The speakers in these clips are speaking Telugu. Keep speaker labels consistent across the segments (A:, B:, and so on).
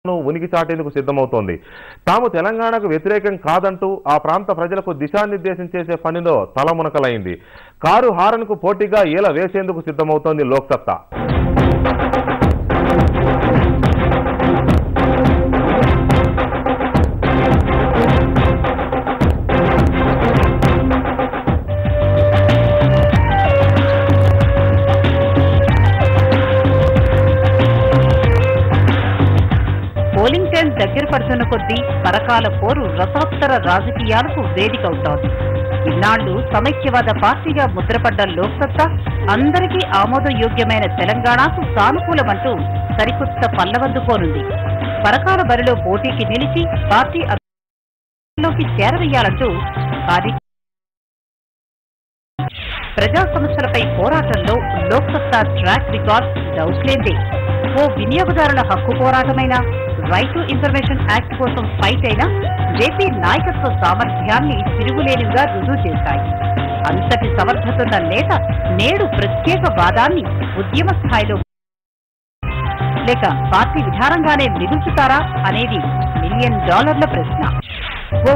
A: ను ఉనికి చాటేందుకు సిద్ధమవుతోంది తాము తెలంగాణకు వ్యతిరేకం కాదంటూ ఆ ప్రాంత ప్రజలకు దిశానిర్దేశం చేసే పనిలో తలమునకలైంది కారు హారన్కు పోటీగా ఈల వేసేందుకు సిద్ధమవుతోంది లోక్సత్తా
B: పోలింగ్ టైం దగ్గర పడుతున్న కొద్దీ పరకాల పోరు రసోత్తర రాజకీయాలకు వేదికవుతోంది ఇన్నాళ్లు సమైక్యవాద పార్టీగా ముద్రపడ్డ లోక్సత్తా అందరికీ ఆమోదయోగ్యమైన తెలంగాణకు సానుకూలమంటూ సరికొత్త పల్లవందుకోనుంది పరకాల బరిలో పోటీకి నిలిచి పార్టీ అధికారంలోకి చేరవేయాలంటూ కార్య ప్రజా సమస్యలపై పోరాటంలో లోక్సత్తా ట్రాక్ రికార్డ్ డౌట్లేందే ఓ వినియోగదారుల హక్కు పోరాటమైన రైట్ టు ఇన్ఫర్మేషన్ యాక్ట్ కోసం ఫైట్ అయిన జేపీ నాయకత్వ సామర్థ్యాన్ని తిరుగులేనివిగా రుజువు చేశాయి అంతటి సమర్థతున్న నేత నేడు ప్రత్యేక వాదాన్ని ఉద్యమ స్థాయిలో లేక పార్టీ విధానంగానే మిగుల్చుతారా అనేది మిలియన్ డాలర్ల ప్రశ్న ఓ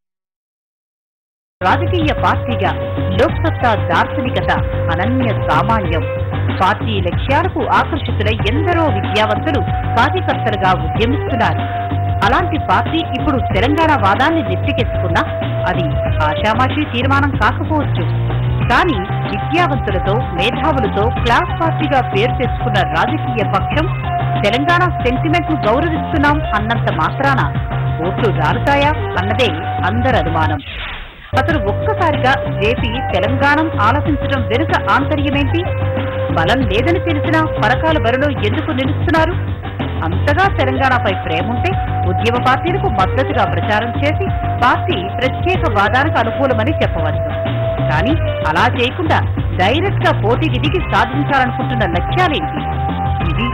B: రాజకీయ పార్టీగా లోక్సత్తా దార్శనికత అనన్య సామాన్యం పార్టీ లక్ష్యాలకు ఆకర్షితులై ఎందరో విద్యావంతులు కార్యకర్తలుగా ఉద్యమిస్తున్నారు అలాంటి పార్టీ ఇప్పుడు తెలంగాణ వాదాన్ని నెత్తికెత్తుకున్నా అది ఆషామాషీ తీర్మానం కాకపోవచ్చు కానీ విద్యావంతులతో మేధావులతో క్లాస్ పార్టీగా పేరు తెచ్చుకున్న రాజకీయ పక్షం తెలంగాణ సెంటిమెంట్ ను గౌరవిస్తున్నాం అన్నంత మాత్రాన ఓట్లు రాలుతాయా అన్నదే అందరి అనుమానం అతను ఒక్కసారిగా జేపీ తెలంగాణ ఆలోచించడం వెనుక ఆంతర్యమేంటి బలం లేదని తెలిసినా పరకాల బరిలో ఎందుకు నిలుస్తున్నారు అంతగా తెలంగాణపై ప్రేముంటే ఉద్యమ పార్టీలకు మద్దతుగా ప్రచారం చేసి పార్టీ ప్రత్యేక వాదానికి అనుకూలమని చెప్పవచ్చు కానీ అలా చేయకుండా డైరెక్ట్ గా పోటీకి దిగి సాధించాలనుకుంటున్న లక్ష్యాలేంటి ఇది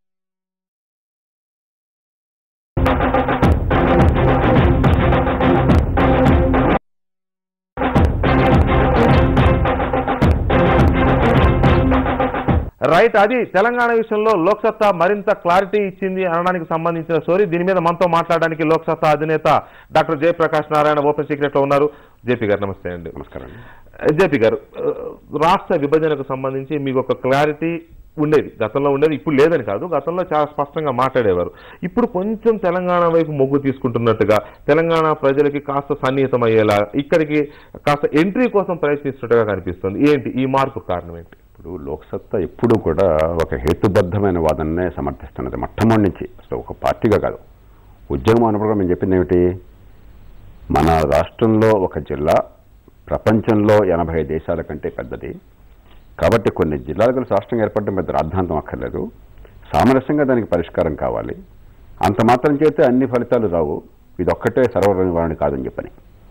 A: రైట్ అది తెలంగాణ విషయంలో లోక్సత్తా మరింత క్లారిటీ ఇచ్చింది అనడానికి సంబంధించిన స్టోరీ దీని మీద మనతో మాట్లాడడానికి లోక్సత్తా అధినేత doctor Jayaprakash Narayana open secret లో ఉన్నారు జేపీ గారు నమస్తే అండి
C: నమస్కారం
A: జేపీ గారు ఆ, రాష్ట్ర విభజనకు సంబంధించి మీకు ఒక క్లారిటీ ఉండేది గతంలో ఉండేది ఇప్పుడు లేదని కాదు గతంలో చాలా స్పష్టంగా మాట్లాడేవారు ఇప్పుడు కొంచెం తెలంగాణ వైపు మొగ్గు తీసుకుంటున్నట్టుగా తెలంగాణ ప్రజలకి కాస్త సన్నిహితం అయ్యేలా ఇక్కడికి కాస్త ఎంట్రీ కోసం ప్రయత్నిస్తున్నట్టుగా కనిపిస్తుంది ఏంటి ఈ మార్పు కారణం ఏంటి
C: ఇప్పుడు లోక్సత్తా ఎప్పుడూ కూడా ఒక హేతుబద్ధమైన వాదననే సమర్థిస్తున్నది మొట్టమొదటి నుంచి అసలు ఒక పార్టీగా కాదు ఉద్యమం అన్నప్పుడు మేము చెప్పింది ఏమిటి మన రాష్ట్రంలో ఒక జిల్లా ప్రపంచంలో ఎనభై దేశాల కంటే పెద్దది కాబట్టి కొన్ని జిల్లాలు కలిసి రాష్ట్రం ఏర్పడడం పెద్ద రాద్ధాంతం అక్కర్లేదు సామరస్యంగా దానికి పరిష్కారం కావాలి అంత మాత్రం చేస్తే అన్ని ఫలితాలు రావు ఇది ఒక్కటే సర్వనివారణ కాదని చెప్పని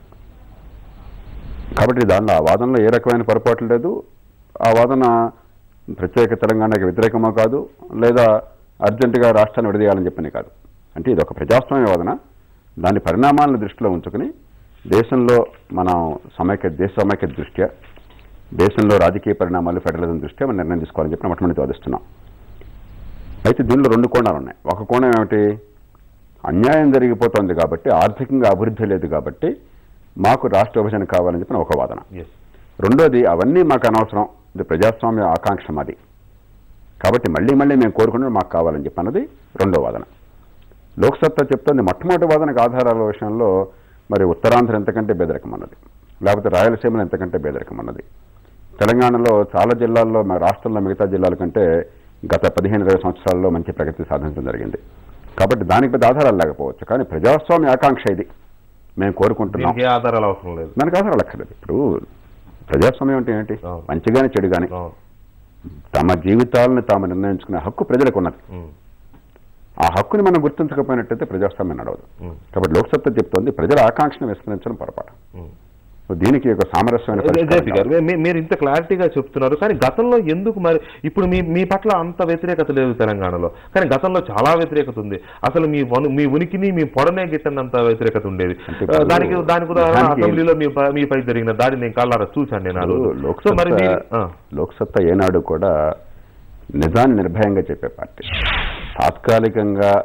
C: కాబట్టి దానిలో ఆ వాదనలో ఏ రకమైన పొరపాటు లేదు ఆ వాదన ప్రత్యేక తెలంగాణకి వ్యతిరేకమో కాదు లేదా అర్జెంటుగా రాష్ట్రాన్ని విడదీయాలని చెప్పని కాదు అంటే ఇది ఒక ప్రజాస్వామ్య వాదన దాని పరిణామాలను దృష్టిలో ఉంచుకుని దేశంలో మనం సమైక్య దేశ సమైక్య దృష్ట్యా దేశంలో రాజకీయ పరిణామాలు ఫెడరలిజం దృష్ట్యా మనం నిర్ణయం తీసుకోవాలని చెప్పి మొట్టమొదటి వాదిస్తున్నాం అయితే దీనిలో రెండు కోణాలు ఉన్నాయి ఒక కోణం ఏమిటి అన్యాయం జరిగిపోతుంది కాబట్టి ఆర్థికంగా అభివృద్ధి లేదు కాబట్టి మాకు రాష్ట్ర విభజన కావాలని చెప్పిన ఒక వాదన
A: ఎస్
C: రెండోది అవన్నీ మాకు అనవసరం ఇది ప్రజాస్వామ్య ఆకాంక్ష మాది కాబట్టి మళ్ళీ మళ్ళీ మేము కోరుకున్నది మాకు కావాలని చెప్పి అన్నది రెండో వాదన లోక్సత్తా చెప్తోంది మొట్టమొదటి వాదనకు ఆధారాల విషయంలో మరి ఉత్తరాంధ్ర ఎంతకంటే బేదరికం అన్నది లేకపోతే రాయలసీమలో ఎంతకంటే బేదరికం అన్నది తెలంగాణలో చాలా జిల్లాల్లో మన రాష్ట్రంలో మిగతా జిల్లాల కంటే గత పదిహేను ఇరవై సంవత్సరాల్లో మంచి ప్రగతి సాధించడం జరిగింది కాబట్టి దానికి పెద్ద ఆధారాలు లేకపోవచ్చు కానీ ప్రజాస్వామ్య ఆకాంక్ష ఇది మేము కోరుకుంటున్నాం
A: దీనికి ఏ ఆధారాలు అవసరం లేదు
C: దానికి ఆధారాలు అక్కర్లేదు ఇప్పుడు ప్రజాస్వామ్యం అంటే ఏంటి
A: అవును.
C: మంచిగానే చెడు కానీ
A: అవును.
C: తమ జీవితాలను తాము నిర్ణయించుకునే హక్కు ప్రజలకు ఉన్నది
A: ఉమ్.
C: ఆ హక్కుని మనం గుర్తించకపోయినట్టయితే ప్రజాస్వామ్యం నడవదు
A: ఉమ్.
C: కాబట్టి లోక్సత్తా చెప్తోంది ప్రజల ఆకాంక్షను విస్మరించడం పొరపాటు
A: ఉమ్.
C: దీనికి ఒక సామరస్యమైన పరిష్కారం
A: జేపీ గారు
C: కావాలి.
A: మీ- మీరు ఇంత క్లారిటీగా చెప్తున్నారు కానీ గతంలో ఎందుకు మరి ఇప్పుడు మీ మీ పట్ల అంత వ్యతిరేకత లేదు తెలంగాణలో కానీ గతంలో చాలా వ్యతిరేకత ఉంది అసలు మీ వను- మీ ఉనికిని మీ పొడనే గిట్టనంత వ్యతిరేకత ఉండేది
C: అంటే ఇప్పుడు
A: దానికి దానికి ఉదాహరణ
C: నిజానికి-
A: అసెంబ్లీలో మీ ప- మీపై జరిగిన దాడి నేను కళ్ళారా చూశాను నేను ఆ రోజు
C: ఇప్పుడు
A: సో మరి మీరు- ఆ,
C: లోక్సత్తా లోక్సత్తా ఏనాడు కూడా నిజాన్ని నిర్భయంగా చెప్పే పార్టీ తాత్కాలికంగా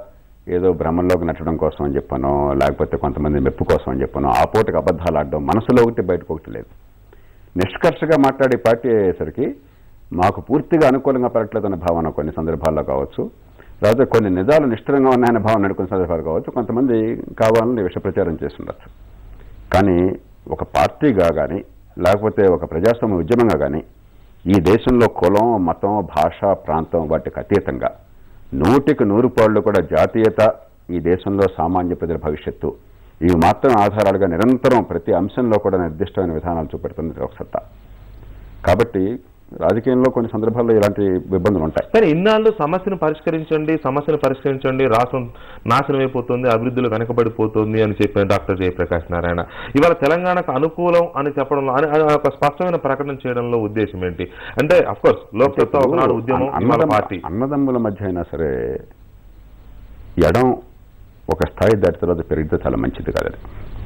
C: ఏదో భ్రమంలోకి నచ్చడం కోసం అని చెప్పానో లేకపోతే కొంతమంది మెప్పు కోసం అని చెప్పానో ఆ పూటకి అబద్ధాలు ఆడడం మనసులో ఒకటి బయటకు ఒకటి లేదు నిష్కర్షగా మాట్లాడే పార్టీ అయ్యేసరికి మాకు పూర్తిగా అనుకూలంగా పడట్లేదన్న భావన కొన్ని సందర్భాల్లో కావచ్చు లేకపోతే కొన్ని నిజాలు నిష్ఠురంగా ఉన్నాయన్న భావన కొన్ని సందర్భాలు కావచ్చు కొంతమంది కావాలని విష ప్రచారం చేస్తుండొచ్చు కానీ ఒక పార్టీగా కానీ లేకపోతే ఒక ప్రజాస్వామ్య ఉద్యమంగా కానీ ఈ దేశంలో కులం మతం భాష ప్రాంతం వాటికి అతీతంగా నూటికి నూరు పాళ్ళు కూడా జాతీయత ఈ దేశంలో సామాన్య ప్రజల భవిష్యత్తు ఇవి మాత్రం ఆధారాలుగా నిరంతరం ప్రతి అంశంలో కూడా నిర్దిష్టమైన విధానాలు చూపెడుతుంది ఒక సత్తా కాబట్టి రాజకీయంలో కొన్ని సందర్భాల్లో ఇలాంటి ఇబ్బందులు ఉంటాయి
A: కానీ ఇన్నాళ్ళు సమస్యను పరిష్కరించండి సమస్యను పరిష్కరించండి రాష్ట్రం నాశనం అయిపోతుంది అభివృద్ధిలో వెనకబడిపోతుంది అని చెప్పిన డాక్టర్ జయప్రకాష్ నారాయణ ఇవాళ తెలంగాణకు అనుకూలం అని చెప్పడంలో అని అని ఒక స్పష్టమైన ప్రకటన చేయడంలో ఉద్దేశం ఏంటి అంటే అఫ్ కోర్స్ లోక్సత్తా ఒకనాడు ఉద్యమం ఇవాళ
C: అన్నదమ్ము-
A: పార్టీ
C: అన్నదమ్ముల మధ్య అయినా సరే ఎడం ఒక స్థాయి దాటి తర్వాత పెరిగితే చాలా మంచిది కాదు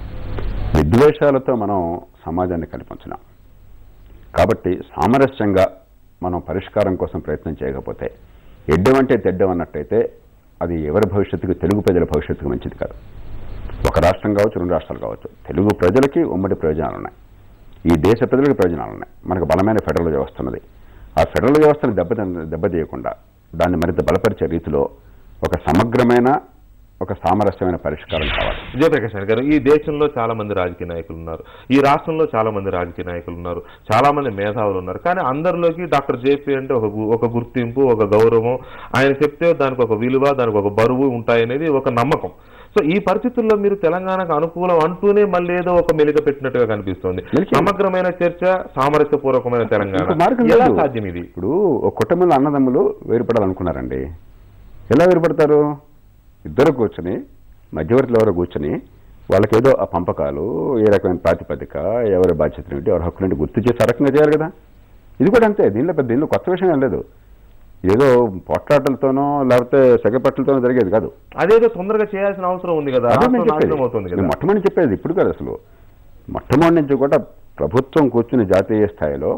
C: విద్వేషాలతో మనం సమాజాన్ని కల్పించినాం కాబట్టి సామరస్యంగా మనం పరిష్కారం కోసం ప్రయత్నం చేయకపోతే ఎడ్డం అంటే తెడ్డం అన్నట్టయితే అది ఎవరి భవిష్యత్తుకు తెలుగు ప్రజల భవిష్యత్తుకు మంచిది కాదు ఒక రాష్ట్రం కావచ్చు రెండు రాష్ట్రాలు కావచ్చు తెలుగు ప్రజలకి ఉమ్మడి ప్రయోజనాలు ఉన్నాయి ఈ దేశ ప్రజలకు ప్రయోజనాలు ఉన్నాయి మనకు బలమైన ఫెడరల్ వ్యవస్థ ఉన్నది ఆ ఫెడరల్ వ్యవస్థను దెబ్బ దెబ్బతీయకుండా దాన్ని మరింత బలపరిచే రీతిలో ఒక సమగ్రమైన ఒక సామరస్యమైన పరిష్కారం కావాలి
A: జయప్రకాష్ నాయుడు గారు ఈ దేశంలో చాలా మంది రాజకీయ నాయకులు ఉన్నారు ఈ రాష్ట్రంలో చాలా మంది రాజకీయ నాయకులు ఉన్నారు చాలా మంది మేధావులు ఉన్నారు కానీ అందరిలోకి డాక్టర్ జేపీ అంటే ఒక గు- ఒక గుర్తింపు ఒక గౌరవం ఆయన చెప్తే దానికి ఒక విలువ దానికి ఒక బరువు ఉంటాయనేది ఒక నమ్మకం సో ఈ పరిస్థితుల్లో మీరు తెలంగాణకు అనుకూలం అంటూనే మళ్ళీ ఏదో ఒక మెలిక పెట్టినట్టుగా కనిపిస్తోంది
C: మెలిక-
A: సమగ్రమైన చర్చ సామరస్యపూర్వకమైన తెలంగాణ
C: ఇంకో మార్గం
A: ఎలా
C: లేదు.
A: సాధ్యం ఇది
C: ఇప్పుడు ఒక కుటుంబంలో అన్నదమ్ములు వేరుపడాలనుకున్నారండి ఎలా వేరుపడతారు ఇద్దరు కూర్చుని మధ్యవర్తిలో ఎవరో కూర్చుని వాళ్ళకేదో ఆ పంపకాలు ఏ రకమైన ప్రాతిపదిక ఎవరి బాధ్యతలు ఏంటి ఎవరి హక్కులు ఏంటి గుర్తు చేసి ఆ రకంగా చేయాలి కదా ఇది కూడా అంతే దీనిలో పెద్ద దీనిలో కొత్త విషయం ఏం లేదు ఏదో పొట్లాటలతోనో లేకపోతే సెగపట్లతోనో జరిగేది కాదు
A: అదేదో తొందరగా చేయాల్సిన అవసరం ఉంది కదా
C: అదే నేను
A: రాష్ట్రం
C: చెప్పేది.
A: నాశనం అవుతుంది
C: నేను
A: కదా
C: మొట్టమొదటి చెప్పేది ఇప్పుడు కాదు అసలు మొట్టమొదటి నుంచి కూడా ప్రభుత్వం కూర్చుని జాతీయ స్థాయిలో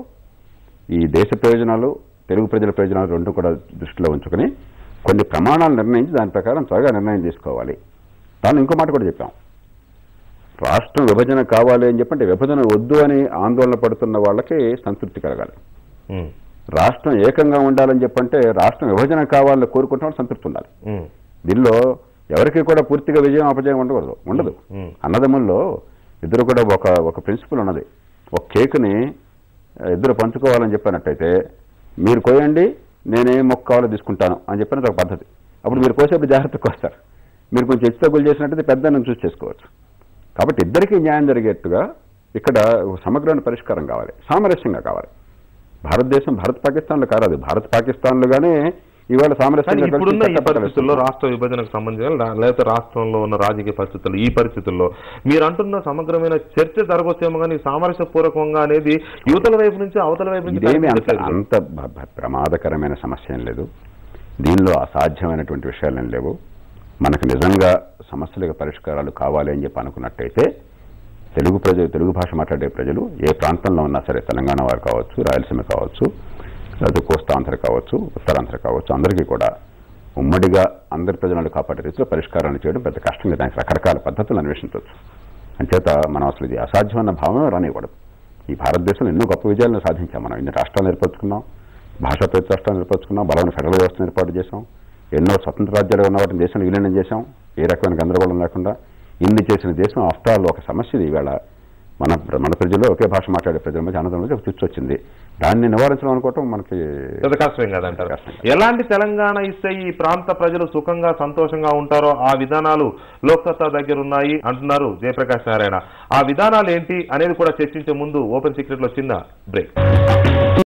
C: ఈ దేశ ప్రయోజనాలు తెలుగు ప్రజల ప్రయోజనాలు రెండు కూడా దృష్టిలో ఉంచుకొని కొన్ని ప్రమాణాలు నిర్ణయించి దాని ప్రకారం త్వరగా నిర్ణయం తీసుకోవాలి దాన్ని ఇంకో మాట కూడా చెప్పాం రాష్ట్రం విభజన కావాలి అని చెప్పంటే విభజన వద్దు అని ఆందోళన పడుతున్న వాళ్ళకి సంతృప్తి కలగాలి
A: ఉమ్,
C: రాష్ట్రం ఏకంగా ఉండాలని చెప్పంటే రాష్ట్రం విభజన కావాలని కోరుకుంటున్న వాళ్ళు సంతృప్తి ఉండాలి
A: ఉమ్,
C: దీనిలో ఎవరికి కూడా పూర్తిగా విజయం అపజయం ఉండకూడదు ఉండదు
A: ఉమ్.
C: అన్నదమ్ముల్లో ఇద్దరు కూడా ఒక ఒక ప్రిన్సిపల్ ఉన్నది ఒక కేకుని ఆ, ఇద్దరు పంచుకోవాలని చెప్పినట్టయితే మీరు కోయండి నేనేం మొక్క కావాలో తీసుకుంటాను అని చెప్పినది ఒక పద్ధతి అప్పుడు మీరు కోసేప్పుడు జాగ్రత్తగా వస్తారు మీరు కొంచెం హెచ్చు తగ్గులు చేసినట్టయితే పెద్ద చూసి చేసుకోవచ్చు కాబట్టి ఇద్దరికీ న్యాయం జరిగేట్టుగా ఇక్కడ ఒక సమగ్రమైన పరిష్కారం కావాలి సామరస్యంగా కావాలి భారతదేశం భారత్ పాకిస్తాన్లు కాదు అది భారత్ పాకిస్తాన్లుగానే ఇవాళ
A: కానీ
C: సామరస్యంగా కలిసి
A: ఇప్పుడున్న ఈ
C: చట్టాలు
A: పరిస్థితుల్లో
C: వేస్తున్నారు.
A: రాష్ట్ర విభజనకు సంబంధించిన రా- లేకపోతే రాష్ట్రంలో ఉన్న రాజకీయ పరిస్థితుల్లో ఈ పరిస్థితుల్లో మీరు అంటున్న సమగ్రమైన చర్చ జరగొచ్చేమో కానీ సామరస్యపూర్వకంగా అనేది యువతల వైపు నుంచి అవతల వైపు నుంచి
C: ఇదేమి అంత
A: కనిపించట్లేదు.
C: అంత భ- భ- ప్రమాదకరమైన సమస్య ఏం లేదు దీనిలో అసాధ్యమైనటువంటి విషయాలు ఏం లేవు మనకు నిజంగా సమస్యలకు పరిష్కారాలు కావాలి అని చెప్పి అనుకున్నట్టయితే తెలుగు ప్రజలు తెలుగు భాష మాట్లాడే ప్రజలు ఏ ప్రాంతంలో ఉన్నా సరే తెలంగాణ వారు కావచ్చు రాయలసీమ కావచ్చు లేదా కోస్తాంధ్ర కావచ్చు ఉత్తరాంధ్ర కావచ్చు అందరికీ కూడా ఉమ్మడిగా అందరి ప్రజలను కాపాడే రీతిలో పరిష్కారాలు చేయడం పెద్ద కష్టంగా దానికి రకరకాల పద్ధతులు అన్వేషించవచ్చు అంచేత మనం అసలు ఇది అసాధ్యమైన భావమే రానివ్వకూడదు ఈ భారతదేశంలో ఎన్నో గొప్ప విజయాలను సాధించాం మనం ఇన్ని రాష్ట్రాలు ఏర్పరచుకున్నాం భాషా ప్రతి రాష్ట్రాలు ఏర్పరచుకున్నాం బలమైన ఫెడరల్ వ్యవస్థను ఏర్పాటు చేశాం ఎన్నో స్వతంత్ర రాజ్యాలు ఉన్న వాటిని దేశంలో విలీనం చేశాం ఏ రకమైన గందరగోళం లేకుండా ఇన్ని చేసిన దేశం ఆఫ్టర్ ఆల్ ఒక సమస్య ఇది ఈవేళ మన మన ప్రజల్లో ఒకే భాష మాట్లాడే ప్రజల మధ్య ఆనందం మధ్య ఒక చిచ్చు వచ్చింది దాన్ని నివారించడం అనుకోవటం మనకి
A: పెద్ద కష్టం కాదంటారు
C: కష్టం.
A: ఎలాంటి తెలంగాణ ఇస్తే ఈ ప్రాంత ప్రజలు సుఖంగా సంతోషంగా ఉంటారో ఆ విధానాలు లోక్సత్తా దగ్గర ఉన్నాయి అంటున్నారు జయప్రకాష్ నారాయణ ఆ విధానాలు ఏంటి అనేది కూడా చర్చించే ముందు ఓపెన్ సీక్రెట్ లో చిన్న బ్రేక్